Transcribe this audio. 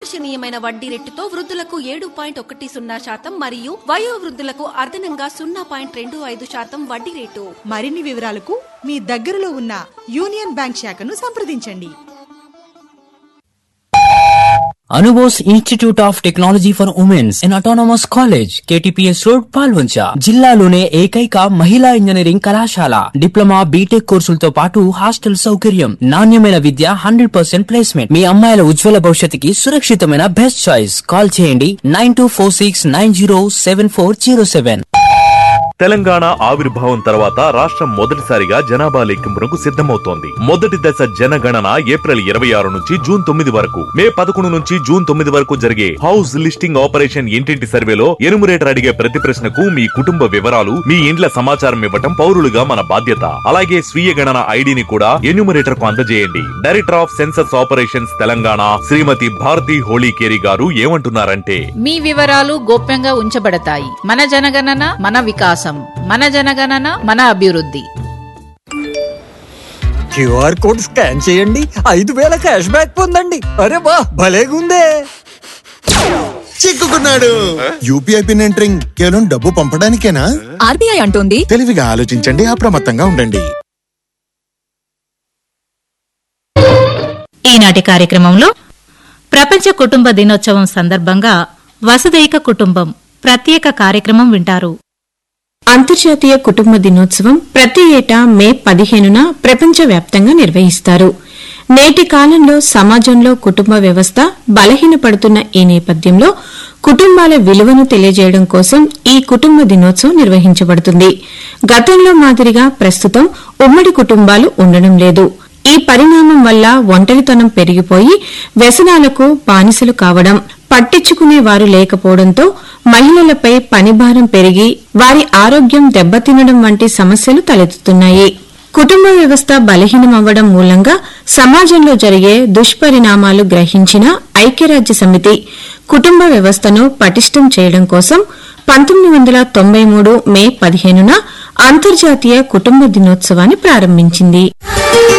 ఆకర్షణీయమైన వడ్డీ రేటుతో వృద్ధులకు ఏడు పాయింట్ ఒకటి సున్నా శాతం మరియు వయో వృద్ధులకు అదనంగా సున్నా పాయింట్ రెండు ఐదు శాతం వడ్డీ రేటు మరిన్ని వివరాలకు మీ దగ్గరలో ఉన్న యూనియన్ బ్యాంక్ శాఖను సంప్రదించండి Anubose institute of technology for womens in autonomous college KTPS road Palvancha జిల్లాలోనే ఏకైక మహిళా ఇంజనీరింగ్ కళాశాల డిప్లొమా బీటెక్ కోర్సులతో పాటు హాస్టల్ సౌకర్యం నాణ్యమైన విద్య హండ్రెడ్ పర్సెంట్ ప్లేస్మెంట్ మీ అమ్మాయిల ఉజ్వల భవిష్యత్తుకి సురక్షితమైన బెస్ట్ చాయిస్ కాల్ చేయండి nine two four six nine zero seven four zero seven Telangana ఆవిర్భావం తర్వాత రాష్ట్రం మొదటిసారిగా జనాభా లెక్కింపునకు సిద్ధమవుతోంది మొదటి దశ జనగణన ఏప్రిల్ ఇరవై ఆరు నుంచి జూన్ తొమ్మిది వరకు మే పదకొండు నుంచి జూన్ తొమ్మిది వరకు జరిగే హౌస్ లిస్టింగ్ ఆపరేషన్ ఇంటింటి సర్వేలో ఎనుమరేటర్ అడిగే ప్రతి ప్రశ్నకు మీ కుటుంబ వివరాలు మీ ఇండ్ల సమాచారం ఇవ్వటం పౌరులుగా మన బాధ్యత అలాగే స్వీయ గణన ఐడిని కూడా ఎన్యూమరేటర్ కు అందజేయండి director of census operations Telangana Shrimati Bharati Holikeri garu ఏమంటున్నారంటే మీ వివరాలు గోప్యంగా ఉంచబడతాయి మన జనగణన మన వికాసం మన జనగణన మన అభివృద్ధి క్యూఆర్ కోడ్ స్కాన్ చేయండి ఐదు వేల క్యాష్ బ్యాక్ పొందండి అరే వా భలేగుందే చిక్కుకున్నాడు యూపీఐ పిన్ ఎంటరింగ్ కేవలం డబ్బు పంపడానికేనా ఆర్బీఐ అంటోంది తెలివిగా ఆలోచించండి అప్రమత్తంగా ఉండండి ఈనాటి కార్యక్రమంలో ప్రపంచ కుటుంబ దినోత్సవం సందర్భంగా వసుదైక కుటుంబం ప్రత్యేక కార్యక్రమం వింటారు అంతర్జాతీయ కుటుంబ దినోత్సవం ప్రతి ఏటా మే పదిహేనున ప్రపంచవ్యాప్తంగా నిర్వహిస్తారు నేటి కాలంలో సమాజంలో కుటుంబ వ్యవస్థ బలహీనపడుతున్న ఈ నేపథ్యంలో కుటుంబాల విలువను తెలియజేయడం కోసం ఈ కుటుంబ దినోత్సవం నిర్వహించబడుతుంది గతంలో మాదిరిగా ప్రస్తుతం ఉమ్మడి కుటుంబాలు ఉండడం లేదు ఈ పరిణామం వల్ల ఒంటరితనం పెరిగిపోయి వ్యసనాలకు బానిసలు కావడం పట్టించుకునే వారు లేకపోవడంతో మహిళలపై పనిభారం పెరిగి వారి ఆరోగ్యం దెబ్బతినడం వంటి సమస్యలు తలెత్తుతున్నాయి కుటుంబ వ్యవస్థ బలహీనమవ్వడం మూలంగా సమాజంలో జరిగే దుష్పరిణామాలు గ్రహించిన ఐక్యరాజ్య సమితి కుటుంబ వ్యవస్థను పటిష్టం చేయడం కోసం పంతొమ్మిది వందల తొంభై మూడు మే పదిహేనున అంతర్జాతీయ కుటుంబ దినోత్సవాన్ని ప్రారంభించింది